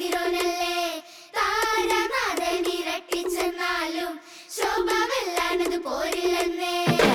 ഹീറോനല്ലേ താരനാഥൻ ഇരട്ടിച്ചെന്നാലും ശോഭ വെല്ലാനത് പോരില്ലെന്നേ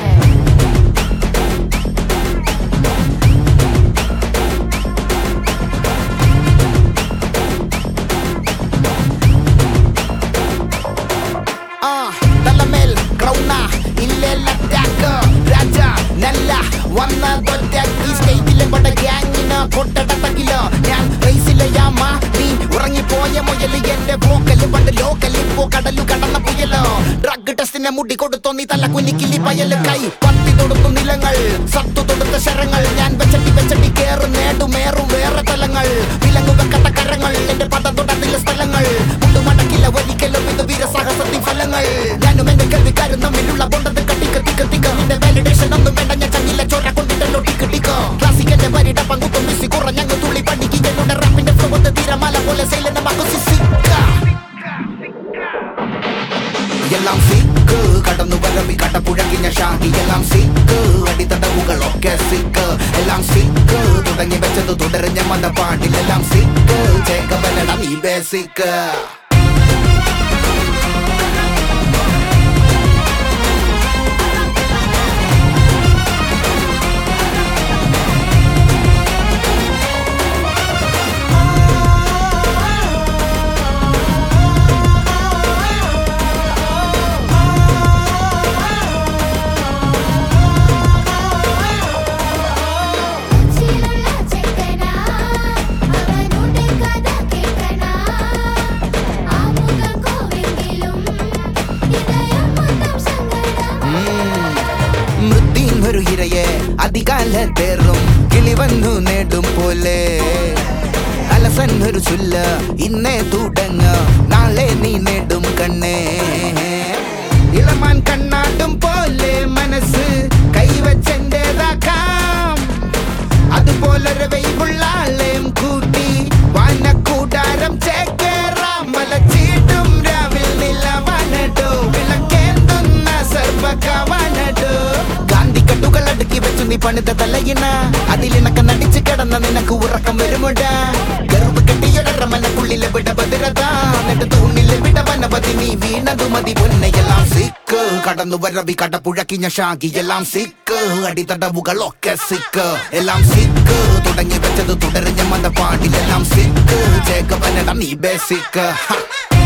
ആ തലമേൽ ക്രൗണ ഇല്ലേല ടാക്ക് രാജ നല്ല വന്നതൊറ്റക്കി സ്റ്റേറ്റിലെ പട ഗ്യാങ്ങിന് കൊട്ടടക്കില്ല ഞാൻ റേസിലെ യാമ നീ ഉറങ്ങിപ്പോയ മുയല് എന്റെ പോക്കല് പണ്ട് ലോക്കല് ഇപ്പോ കടലു കടന്ന പുയലോ ഡ്രഗ് ടെസ്റ്റിനെ മുടി കൊടുത്തോ നീ തല കുനിക്കിലി പയല് കൈ പത്തി തൊടുത്തു നിലങ്ങൾ സത്തു തൊടുത്ത ശരങ്ങൾ ഞാൻ വെച്ചട്ടി വെച്ചട്ടി കേറും നേടുമേറും വേറെ തലങ്ങൾ വിലങ്ങു വെക്കട്ട കരങ്ങൾ എന്റെ പദം തൊടത്തിലെ സ്ഥലങ്ങൾ മുട്ടുമടക്കില്ല ഒരിക്കലും ഇത് വീരസാഹസത്തിൻ ഫലങ്ങൾ ഞാനും എന്റെ കേൾവിക്കാരും തമ്മിലുള്ള ബോണ്ടത് കട്ടിക്ക് തിക്ക് തിക്ക് നിന്റെ വാലിഡേഷൻ ഒന്നും വേണ്ട ഞാൻ ചങ്ങില്ല ചോര കൊണ്ടിട്ടല്ലോ ടിക്ക് ടിക്ക് ക്ലാസിക്കന്റെ വരിട പങ്കുത്തും മിസ്സി കുറഞ്ഞങ്ങ് തുള്ളി പഠിക്ക് എന്നോട് റാപ്പിന്റെ ഫ്ലോ ഒന്ന് തീരമാല പോലെ സൈലനമാക്കും സിസിക്ക എല്ലാം സിക്ക് കടന്നു വരവി കട്ടപ്പുഴകിഞ്ഞ ഷാഹി എല്ലാം സിക്ക് അടിത്തടവുകളൊക്കെ സിക്ക് എല്ലാം സിക്ക് തുടങ്ങി വെച്ചത് തുടരുന്ന മതപ്പാട്ടിലെല്ലാം സിക്ക് ചേക്കവലട നീ ബേസിക്ക് ചിലുള്ള ചെക്കനാ അവനുടെ കഥ കേൾക്കണ ആമുഖം കോവെങ്കിലും ഇതയം മൊത്തം സങ്കടം മൃത്യുന്നൊരു ഇരയെ അധികാലത്തേറും കിളി വന്നു നേടും പോലെ അലസൻ ഒരു ചൊല്ല ഇന്നേ തുടങ്ങ നാളെ നീ നേടും കണ്ണേ ഇളമാൻ കണ്ണാട്ടും പോലെ മനസ്സ് കൈവച്ചെന്റേതാക്കാം അതുപോലൊരു വെയ്വുള്ള ആളെയും കൂട്ടി വാനക്കൂടാരം ചേക്കേറാം മലച്ചീട്ടും രാവിൽ നിലവാനടോ വിളക്കേന്തുന്ന സർവകവാനടോ ഗാന്ധിക്കട്ടുകൾ അടുക്കി വെച്ചു നീ പണിത തലയിണ അതിലിണക്ക നടിച്ചു കിടന്ന നിനക്ക് ഉറക്കം വരുമുട ഗർവ് കെട്ടിയൊടറ മനക്കുള്ളിലെ വിട ഭദ്രത എന്നിട്ട് തൂണിലെ വിട വനപതി നീ വീണതു മതി പൊന്നയെല്ലാം സിക്ക് കടന്നു വരവി കടപ്പുഴക്കിഞ്ഞ ഷാഗി എല്ലാം സിക്ക് അടിത്തടവുകളൊക്കെ സിക്ക് എല്ലാം സിക്ക് തുടങ്ങി വെച്ചത് തുടരുന്ന മതപ്പാടിലെല്ലാം സിക്ക് ചേക്കവനട നീ ബേസിക്ക്